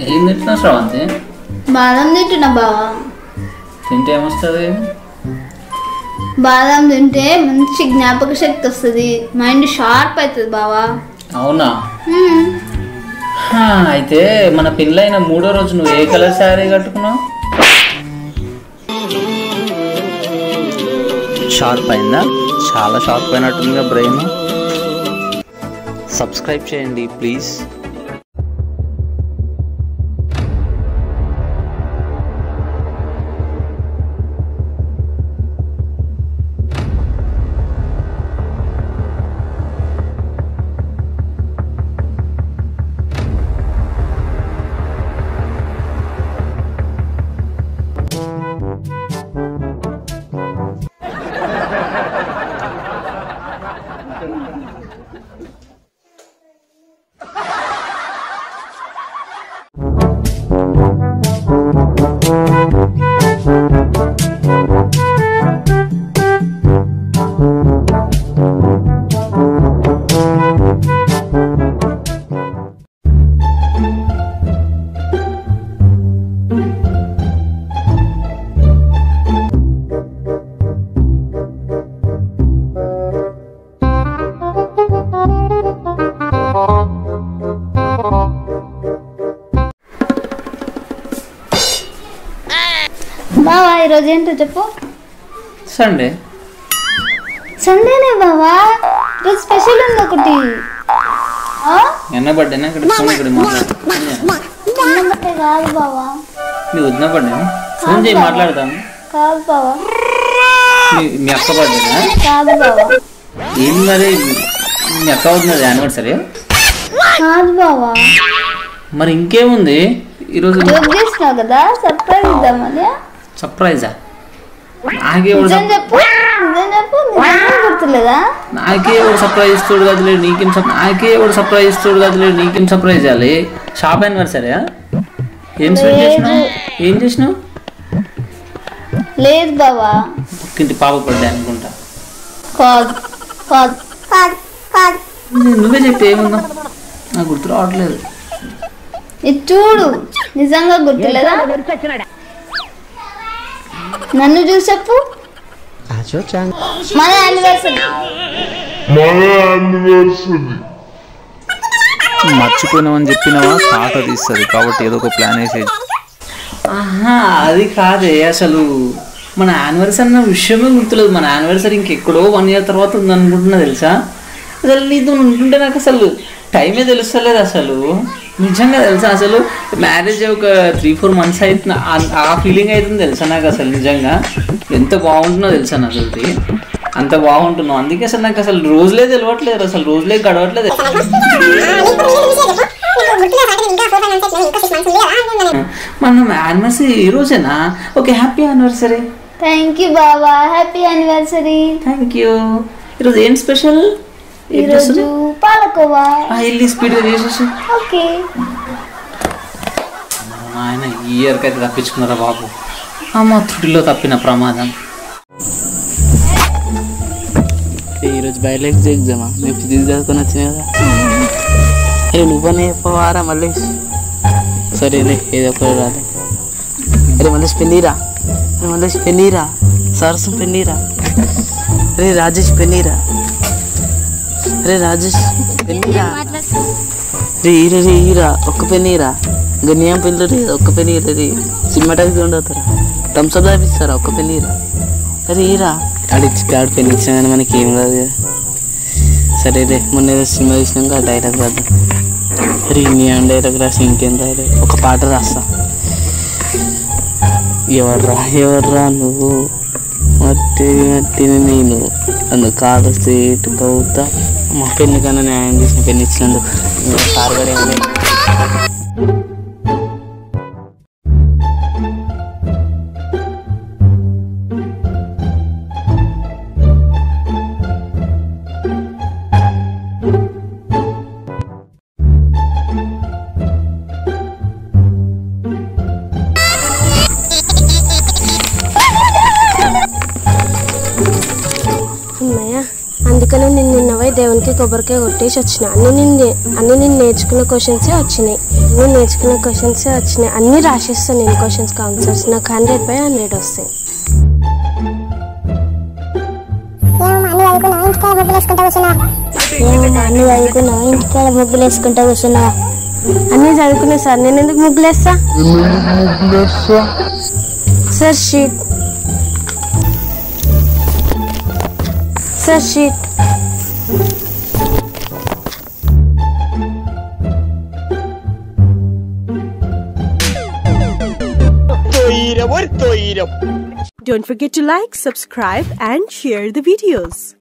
ఏం తింటున్నావు శ్రవంతి బాదం తింటున్నా బావా తింటే ఏమొస్తుంది బాదం తింటే మంచి జ్ఞాపక శక్తి వస్తుంది మైండ్ షార్ప్ అవుతుంది బావా అవునా మ్మ్. హా, అయితే మన పెళ్ళైన మూడో రోజు నువ్వు ఏ కలర్ శారీ కట్టుకున్నావు షార్ప్ అయిందా చాలా షార్ప్ అయినట్టుందిగా బ్రెయిన్ సబ్స్క్రైబ్ చేయండి ప్లీజ్ బావా ఈరోజు ఏంటో చెప్పు సండే సండేనే బావా ఈరోజు స్పెషల్ ఉంది ఒకటి ఆ? ఎన్న బర్త్డేనా ఇక్కడ ఫోన్ ఇక్కడ మాట్లాడు అన్నం బట్టే కాదు బావా నీ వదిన బర్త్డేనా ఫోన్ చేయి మాట్లాడతాను కాదు బావా మీ మీ అక్క బర్త్డేనా కాదు బావా ఏం మరి మీ అక్క అవుతున్నది యానివర్సరీ కాదు బావా మరి ఇంకేముంది ఈరోజు జోక్ చేసినావు కదా సర్ప్రైజ్ ఇద్దామని సర్ప్రైజా నాకే ఎవడు నిజం చెప్పు నిజం చెప్పు నిజంగా గుర్తులేదా నాకే ఎవడు సర్ప్రైజ్ ఇస్తాడు కదలే నీకేం సర్ప్రైజ్ నాకే ఎవడు సర్ప్రైజ్ ఇస్తాడు కదలే నీకేం సర్ప్రైజ్ ఇవ్వాలి షాప్ యానివర్సరీ ఏం స్వీట్ చేసినావు ఏం చేసినావు లేదు బావా పక్కింటి పాప బర్త్డే అనుకుంటా కాదు కాదు కాదు కాదు నువ్వే చెప్పి ఏముందా నాకు గుర్తు రావట్లేదు ఇది చూడు నిజంగా గుర్తులేదా నన్ను చూసి చెప్పు మన యానివర్సరీ మర్చిపోయినామని చెప్పినావా తాట తీస్తుంది కాబట్టి ఏదో ఒక ప్లాన్ వేసేది ఆహా అది కాదే అసలు మన యానివర్సరీ అన్న విషయమే గుర్తులేదు మన యానివర్సరీ ఇంకెక్కడో వన్ ఇయర్ తర్వాత ఉంది అనుకుంటున్నా తెలుసా అసలు నీతో ఉంటుంటే నాకు అసలు టైమే తెలుస్తలేదు అసలు నిజంగా తెలుసా అసలు మ్యారేజ్ ఒక త్రీ ఫోర్ మంత్స్ అవుతుంది ఆ- ఆ ఫీలింగ్ అవుతుంది తెలుసా నాకు అసలు నిజంగా ఎంత బాగుంటుందో తెలుసా నాకు అసలు అంత బాగుంటున్నావు అందుకే అసలు నాకు అసలు రోజులే తెలియట్లేదు అసలు రోజులే గడవట్లేదు మన యానివర్సరీ ఈ రోజేనా okay happy anniversary thank you బావా హ్యాపీ యానివర్సరీ థ్యాంక్ యూ ఈరోజు ఏం స్పెషల్ ఈరోజు పాలకోవా వెళ్ళి స్పీడ్గా చేసేసి ఓకే ఆయన ఈ ఇయర్కి అయితే తప్పించుకున్నారా బాబు అమ్మ త్రుటిలో తప్పిన ప్రమాదం ఈరోజు బయాలజీ ఎగ్జామా నేను ఫిజిక్స్ చదువుకొని వచ్చిన కదా అరే నువ్వనే చెప్పవారా మళ్ళీ సరేలే ఏదో ఒకటి రాలే అరే మళ్ళీ పెన్నీరా అరే మళ్ళీ పెన్నీరా సరసం పెన్నీరా అరే రాజేష్ పెన్నీరా అరే రాజేష్ పెన్నీరా రే ఈర రే ఈరా ఒక్క పెన్నీరా గన్యాం పెళ్ళి రే ఒక్క పెన్నీరా రే సినిమాటాకి ఉండవుతారా థమ్స్అప్ దాపిస్తారా ఒక్క పెన్నీరా అరే ఈరా ఆడిచ్చి ఆడు పెళ్ళి ఇచ్చినా కానీ మనకి ఏం కాదు కదా సరే రే మొన్న ఏదో సినిమా చూసినాక ఆ డైలాగ్ రాద్దాం అరే నీ ఆ డైలాగ్ రాసి ఇంకేం రాయలే ఒక పాట రాస్తా ఎవర్రా ఎవర్రా నువ్వు మట్టి మట్టిని నేను నన్ను కాలు సేటు కవుతా మా పెన్ను కన్నా న్యాయం చేసిన పెన్ను ఇచ్చినందుకు సార్ కూడా ఏమీ అమ్మయ్య అందుకనే నేను నిన్న పోయి దేవునికి కొబ్బరికాయ కొట్టేసి వచ్చిన అన్ని నిన్ను అన్ని నేను నేర్చుకున్న క్వశ్చన్సే వచ్చినాయి నేను నేర్చుకున్న క్వశ్చన్సే వచ్చినాయి అన్ని రాసేస్తాను నేను క్వశ్చన్స్కి ఆన్సర్స్ నాకు హండ్రెడ్ బై హండ్రెడ్ వస్తాయి ఏమమ్మా అన్ని చదువుకున్నావా ఇంటికాడ ముగ్గులు వేసుకుంటా కూర్చున్నావా అన్ని చదువుకున్నా సార్ నేను ఎందుకు ముగ్గులు వేస్తా sir sheet sir sheet Don't forget to like, subscribe, and share the videos.